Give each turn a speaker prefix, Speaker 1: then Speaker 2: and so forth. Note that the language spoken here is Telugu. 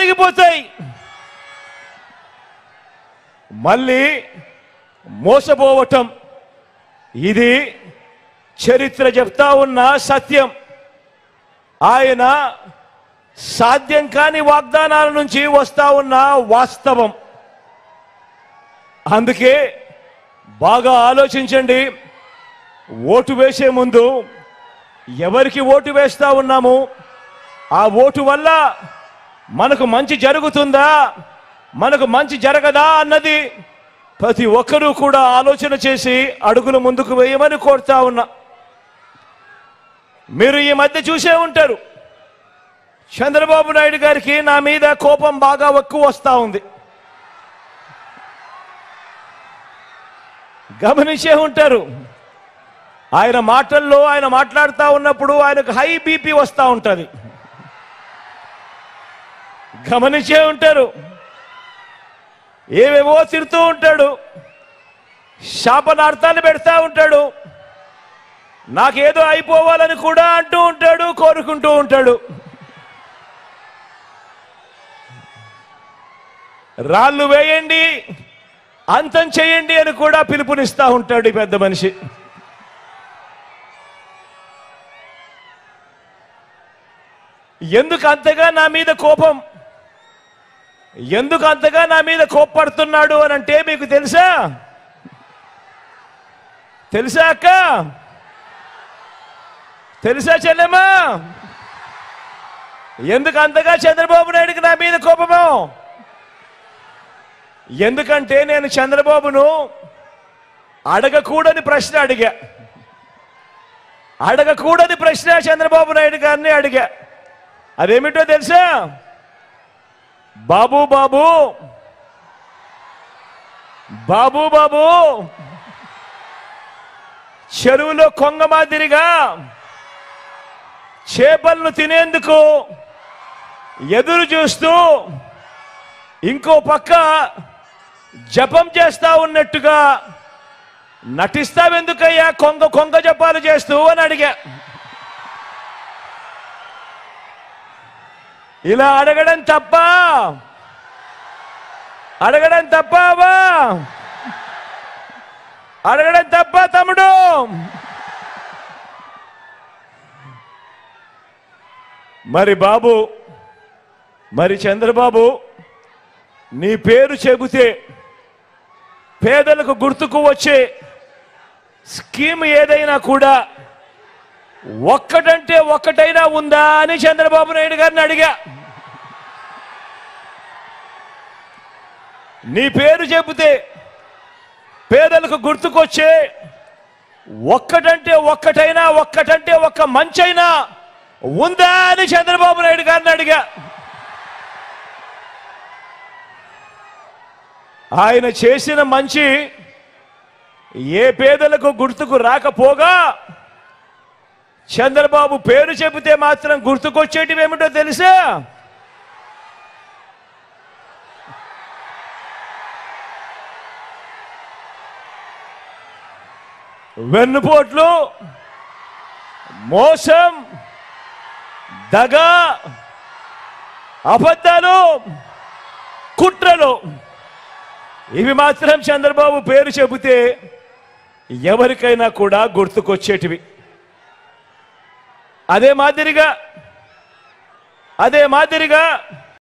Speaker 1: తొలగిపోతాయి మళ్ళీ మోసపోవటం ఇది చరిత్ర చెప్తా ఉన్న సత్యం ఆయన సాధ్యం కాని వాగ్దానాల నుంచి వస్తా ఉన్న వాస్తవం అందుకే బాగా ఆలోచించండి ఓటు వేసే ముందు ఎవరికి ఓటు వేస్తా ఉన్నాము ఆ ఓటు వల్ల మనకు మంచి జరుగుతుందా మనకు మంచి జరగదా అన్నది ప్రతి ఒక్కరూ కూడా ఆలోచన చేసి అడుగులు ముందుకు వేయమని కోరుతా ఉన్నా మీరు ఈ మధ్య చూసే ఉంటారు చంద్రబాబు నాయుడు గారికి నా మీద కోపం బాగా ఎక్కువ వస్తా ఉంది గమనించే ఉంటారు ఆయన మాటల్లో ఆయన మాట్లాడుతూ ఉన్నప్పుడు ఆయనకు హై బీపీ వస్తూ ఉంటుంది గమనించే ఉంటారు ఏవేవో తిడుతూ ఉంటాడు శాపనార్థాలు పెడతా ఉంటాడు నాకేదో అయిపోవాలని కూడా అంటూ ఉంటాడు కోరుకుంటూ ఉంటాడు రాళ్ళు వేయండి అంతం చేయండి అని కూడా పిలుపునిస్తా ఉంటాడు ఈ పెద్ద మనిషి ఎందుకు అంతగా నా మీద కోపం ఎందుకు అంతగా నా మీద కోప్పడుతున్నాడు అని అంటే మీకు తెలుసా తెలుసా అక్క తెలుసా చెల్లెమ్మా ఎందుకు అంతగా చంద్రబాబు నాయుడుకి నా మీద కోపమో ఎందుకంటే నేను చంద్రబాబును అడగకూడని ప్రశ్న అడిగా అడగకూడని ప్రశ్న చంద్రబాబు నాయుడు గారిని అడిగా అదేమిటో తెలుసా బాబు బాబు బాబు బాబు చెరువులో కొంగ మాదిరిగా చేపలను తినేందుకు ఎదురు చూస్తూ ఇంకో పక్క జపం చేస్తా ఉన్నట్టుగా నటిస్తావెందుకయ్యా కొంగ కొంగ జపాలు చేస్తూ అని అడిగా ఇలా అడగడం తప్ప అడగడం తప్పవా అడగడం తప్ప తమ్ముడు మరి బాబు మరి చంద్రబాబు నీ పేరు చెబితే పేదలకు గుర్తుకు వచ్చే స్కీమ్ ఏదైనా కూడా ఒక్కటంటే ఒక్కటైనా ఉందా అని చంద్రబాబు నాయుడు గారిని అడిగా నీ పేరు చెబితే పేదలకు గుర్తుకొచ్చే ఒక్కటంటే ఒక్కటైనా ఒక్కటంటే ఒక్క మంచైనా ఉందా అని చంద్రబాబు నాయుడు గారిని అడిగా ఆయన చేసిన మంచి ఏ పేదలకు గుర్తుకు రాకపోగా చంద్రబాబు పేరు చెబితే మాత్రం గుర్తుకొచ్చేటివి ఏమిటో తెలుసా వెన్నుపోట్లు మోసం దగ అబద్ధాలు కుట్రలు ఇవి మాత్రం చంద్రబాబు పేరు చెబితే ఎవరికైనా కూడా గుర్తుకొచ్చేటివి అదే మాదిరిగా అదే మాదిరిగా